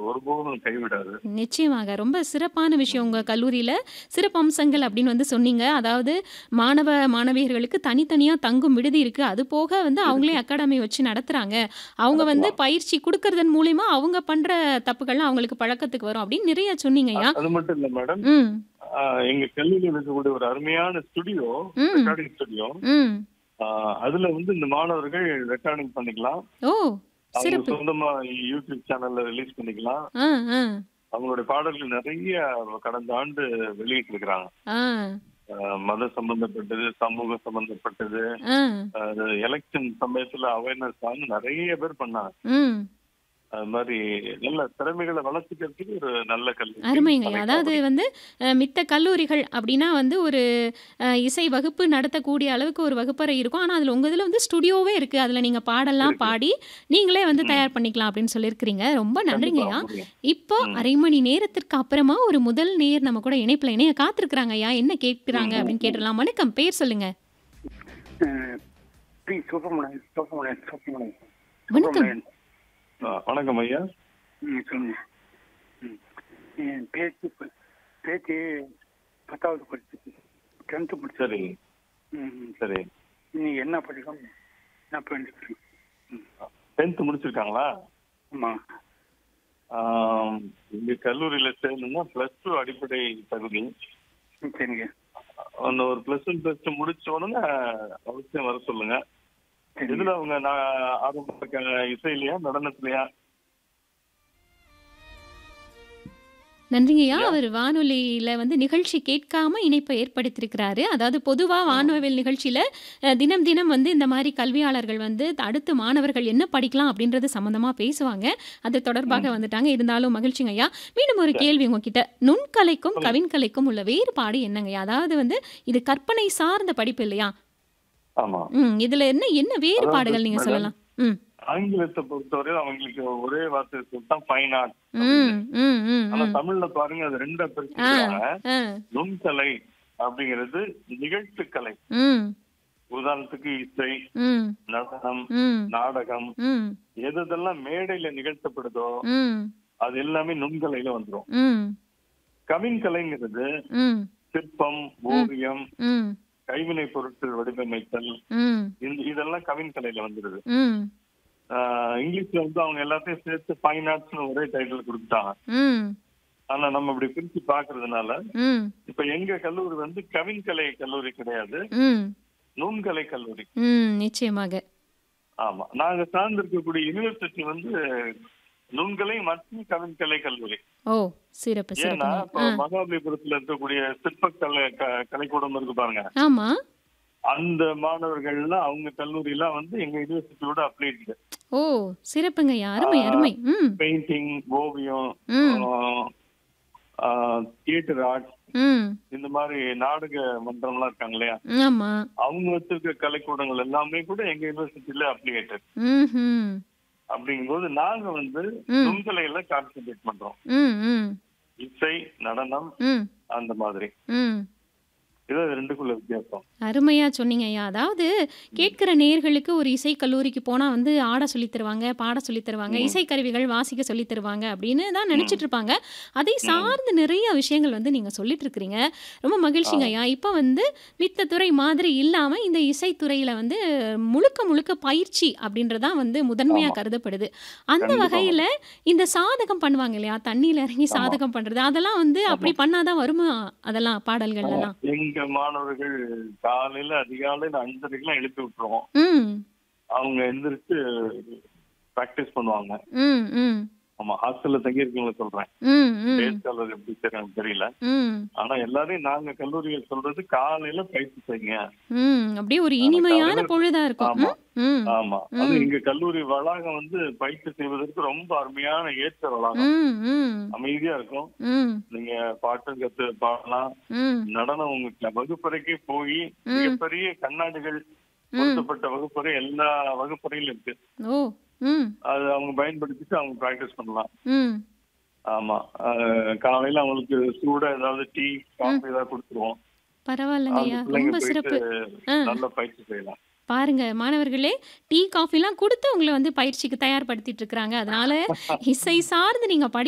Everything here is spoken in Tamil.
ஒருபோதும் கைவிடாது. நிச்சயமாக. ரொம்ப சிறப்பான விஷயம் உங்க கல்லூரியில. சிறப்பம்சங்கள் அப்படின்னு வந்து சொன்னீங்க. அதாவது மாணவ, மாணவியர்களுக்கு தனித்தனியா தங்கும் விடுதி இருக்கு. அது போக வந்து அவங்களே இருக்கு. அகாடமி வச்சு நடத்துறாங்க. அவங்க வந்து நடத்தலாம். பயிற்சி குடுக்கறதன் மூலியமா அவங்க பண்ற தப்புகள்லாம் அவங்களுக்கு பழக்கத்துக்கு வரும் அப்படின்னு நிறைய அ சொன்னீங்கய்யா. அது மட்டும் இல்ல மேடம். ம். அ எங்க கல்லூரியில இருக்கக்கூடிய ஒரு அருமையான ஸ்டுடியோ, ம். Recording studio. ம். அ அதுல வந்து இந்த மாணவர்கள் ரெக்கார்டிங் பண்ணிக்கலாம். ஓ! அவங்க சிறப்பு. சொந்தமா யூடியூப் சேனல்ல ரிலீஸ் பண்ணிக்கலாம். ஆ, ஆ. அவங்களுடைய பாடல்கள் நிறைய கடந்த ஆண்டு வெளியிட்டு இருக்கிறாங்க. ஆ. அ மத சம்பந்தப்பட்டது, சமூக சம்பந்தப்பட்டது, ஆ. அது எலக்ஷன் சமயத்துல அவேர்னஸ் ஆன நிறைய பேர் பண்ணாங்க. ம். அது மாரி நல்ல திறமைகள வளர்த்துக்கிறதுக்கு ஒரு நல்ல கல்லூரி. அருமைங்கய்யா. அமைப்பு அதாவது அப்படி. வந்து அ மித்த கல்லூரிகள் அப்படின்னா வந்து ஒரு அ இசை வகுப்பு நடத்தக்கூடிய அளவுக்கு ஒரு வகுப்பறை இருக்கும். ஆனா அதுல உங்க இதுல வந்து ஸ்டுடியோவே இருக்கு. அதுல நீங்க பாடல்லாம் இருக்கு. பாடி, நீங்களே வந்து ம். தயார் பண்ணிக்கலாம் அப்படின்னு சொல்லியிருக்கிறீங்க. ரொம்ப கண்டிப்பா நன்றிங்கய்யா. முடியும். இப்போ ம். 1/2 மணி நேரத்திற்கு அப்புறமா ஒரு முதல் நேயர் நம்ம கூட இணைப்புல இணைய காத்திருக்கிறாங்கய்யா. என்ன கேட்கிறாங்க ம், ம், அப்படின்னு ம். கேட்டுறலாம். வணக்கம். பேர் சொல்லுங்க. அஹ் பி சுப்பிரமணியன் சுப்பிரமணியன் சுப்பிரமணியன் வணக்கம். சுப்பிரமணியன் அ வணக்கம் ஐயா. ம் சொல்லுங்க ம் என் பேச்சு ப- பேச்சு பத்தாவது படிச்சு டென்த்து படிச்சு சரி, ம் ம். சரி. நீ என்ன படிக்கும் நான் பண்ணிட்டு ம் 10th முடிச்சிருக்காங்களா? ஆமாம் ஆம், இங்க கல்லூரியில சேரணும்னா பிளஸ் டூ அடிப்படை தகுதி. ம், சரிங்க அந்த ஒரு பிளஸ் ஒன் பிளஸ் டூ முடிச்ச உடனே அவசியம் வர சொல்லுங்க. சரிங்க இதுல அவங்க நான் ஆர்வம் இருக்காங்க இசையிலயா நடனத்திலயா? நன்றிங்கய்யா. ஐயா. அவர் வானொலியில வந்து நிகழ்ச்சி கேட்காம இணைப்பை ஏற்படுத்தியிருக்கிறாரு. அதாவது பொதுவா ஆ. வானொலியில் நிகழ்ச்சியில அ தினம் தினம் வந்து இந்த மாரி கல்வியாளர்கள் வந்து அடுத்து மாணவர்கள் என்ன படிக்கலாம் அப்படின்றது சம்மந்தமா பேசுவாங்க. அது தொடர்பாக ம். வந்துட்டாங்க. இருந்தாலும் மகிழ்ச்சிங்கய்யா. மீண்டும் ஒரு சரி. கேள்வி உங்ககிட்ட. நுண்கலைக்கும், சொல்லுங்க. கவின்கலைக்கும் உள்ள வேறுபாடு என்னங்கய்யா? அதாவது வந்து இது கற்பனை சார்ந்த படிப்பு இல்லையா? ஆமா. ம். இதுல என்ன என்ன அதாவது வேறுபாடுகள் நீங்க மேடம் சொல்லலாம்? ம். ஆங்கிலத்தை பொறுத்தவரை அவங்களுக்கு ஒரே வார்த்தை சொல்லிட்டா ஃபைன் ஆர்ட் அப்படின்னு. ம். ம். ம். ஆனா ம். தமிழ்ல பாருங்க அது ரெண்டா ஆ. பிரிச்சுக்கிறாங்க. ஆ. நுண்கலை அப்படிங்கிறது நிகழ்த்துக்கலை. ம். உதாரணத்துக்கு இசை, ம். நடனம், ம். நாடகம் ம். எதெல்லாம் மேடையில நிகழ்த்தப்படுதோ ம். அது எல்லாமே நுண்கலையில வந்துரும். ம். கவின்கலைங்கிறது ம். சிற்பம், ம். ஓவியம், ம். கைவினை பொருட்கள் வடிவமைத்தல் ம். இந்த இதெல்லாம் கவின்கலையில வந்துருது. ம். ஆஹ் இங்கிலீஷ்ல வந்து அவங்க எல்லாத்தையும் சேர்த்து ஃபைன் ஆர்ட்ஸ்னு ஒரே டைட்டில் கொடுத்துட்டாங்க. ம். ஆனா நம்ம இப்படி பிரிச்சு பாக்குறதுனால ம். இப்ப எங்க கல்லூரி வந்து கவின்கலை கல்லூரி கிடையாது ம். நுண்கலை கல்லூரி. ம். நிச்சயமாக. ஆமா நாங்க சார்ந்து இருக்கக்கூடிய யூனிவர்சிட்டி வந்து நுண்கலை மற்றும் கவின்கலை கல்லூரி. ஓ! சிறப்பு, ஏன்னா சிறப்புங்க. இப்போ ஆ. மகாபலிபுரத்துல இருக்கக்கூடிய சிற்பக்கலை க- கலைக்கூடம் இருக்கு பாருங்க. ஆமா. அந்த மாணவர்கள்லாம் அவங்க கல்லூரிலாம் வந்து எங்க யூனிவர்சிட்டியோட அப்ளைடு. ஓ! சிறப்புங்கய்யா. அருமை, அருமை. ம். பெயிண்டிங், ஓவியம், ம். தியேட்டர் ஆர்ட் ம். இந்த மாதிரி நாடக மன்றம்லாம் இருக்காங்க இல்லையா? ஆமா. அவங்க வச்சிருக்க கலைக்கூடங்கள் எல்லாமே கூட எங்க யூனிவர்சிட்டியில அப்ளிகேட்டட். ம்ஹ்ம். அப்படிங்கும்போது நாங்க வந்து ம். நுண்கலையில கான்சென்ட்ரேட் பண்றோம். ம். ம். இசை, நடனம் ம். அந்த மாதிரி. ம். இது ரெண்டுக்குள்ள வித்தியாசம். அருமையா சொன்னீங்கய்யா. அதாவது கேட்கிற நேயர்களுக்கு ஒரு இசை கல்லூரிக்கு போனா வந்து ஆட சொல்லித் தருவாங்க, பாட சொல்லித் தருவாங்க, ம். இசைக்கருவிகள் வாசிக்க சொல்லித் தருவாங்க அப்படின்னு தான் ம். நினைச்சிட்டு இருப்பாங்க. அதை ம். சார்ந்து நிறைய விஷயங்கள் வந்து நீங்க சொல்லிட்டு இருக்கிறீங்க. ரொம்ப ஆ. மகிழ்ச்சிங்கய்யா. இப்ப வந்து மித்த துறை மாதிரி இல்லாம இந்த இசைத்துறையில வந்து முழுக்க முழுக்க பயிற்சி அப்படின்றது தான் வந்து முதன்மையா ஆமா. கருதப்படுது. அந்த கண்டிப்பா வகையில மேடம். இந்த சாதகம் பண்ணுவாங்க இல்லையா? தண்ணீல இறங்கி ஆமா. சாதகம் பண்றது. அதெல்லாம் வந்து ஆமா. அப்படி பண்ணாதான் வருமா? அதெல்லாம் ஆமா. பாடல்கள்லாம்? எங்க மாணவர்கள் காலையில அதிகாலையில 5:30க்கெல்லாம் எழுப்பி விட்டுருவோம். ம். அவங்க எந்திரிச்சு பிராக்டிஸ் பண்ணுவாங்க. ம். ம். ஆமா ஹாஸ்டல்ல தங்கி இருக்கவங்கள சொல்றேன். ம். ம். டே ஸ்காலர் எப்படி செய்றாங்கன்னு தெரியல. ம். ஆனா எல்லாரையும் நாங்க கல்லூரியில் சொல்றது காலையில பயிற்சி செய்யுங்க. ம். அப்படியே ஒரு ஆனா இனிமையான காலையில பொழுதா இருக்கும். ஆமா. ம். ம். ஆமா. அது ம். எங்க கல்லூரி வளாகம் வந்து பயிற்சி செய்வதற்கு ரொம்ப அருமையான ஏற்ற வளாகம். ம். ம். அமைதியா இருக்கும். ம். நீங்க பாட்டு கத்து பாடலாம். ம். நடனம் உங்க வகுப்பறைக்கு போய் ம். மிகப்பெரிய கண்ணாடிகள் ம். பொருத்தப்பட்ட வகுப்பறை எல்லா வகுப்பறையிலும் இருக்கு. ஓ! ம். அது அவங்க பயன்படுத்திட்டு அவங்க பிராக்டிஸ் பண்ணலாம். ம். ஆமா. அஹ் காலையில அவங்களுக்கு சூடா ஏதாவது டீ, ம். காஃபி ஏதாவது கொடுத்துருவோம். அந்த பரவாயில்லைங்கய்யா. பிள்ளைங்க ரொம்ப போயிட்டு சிறப்பு. ஆ. நல்ல பயிற்சி செய்யலாம். பாருங்க மாணவர்களே, டீ, காஃபிலாம் குடுத்து உங்கள வந்து பயிற்சிக்கு தயார்படுத்திட்டு இருக்கிறாங்க. அதனால இசை சார்ந்து நீங்க படி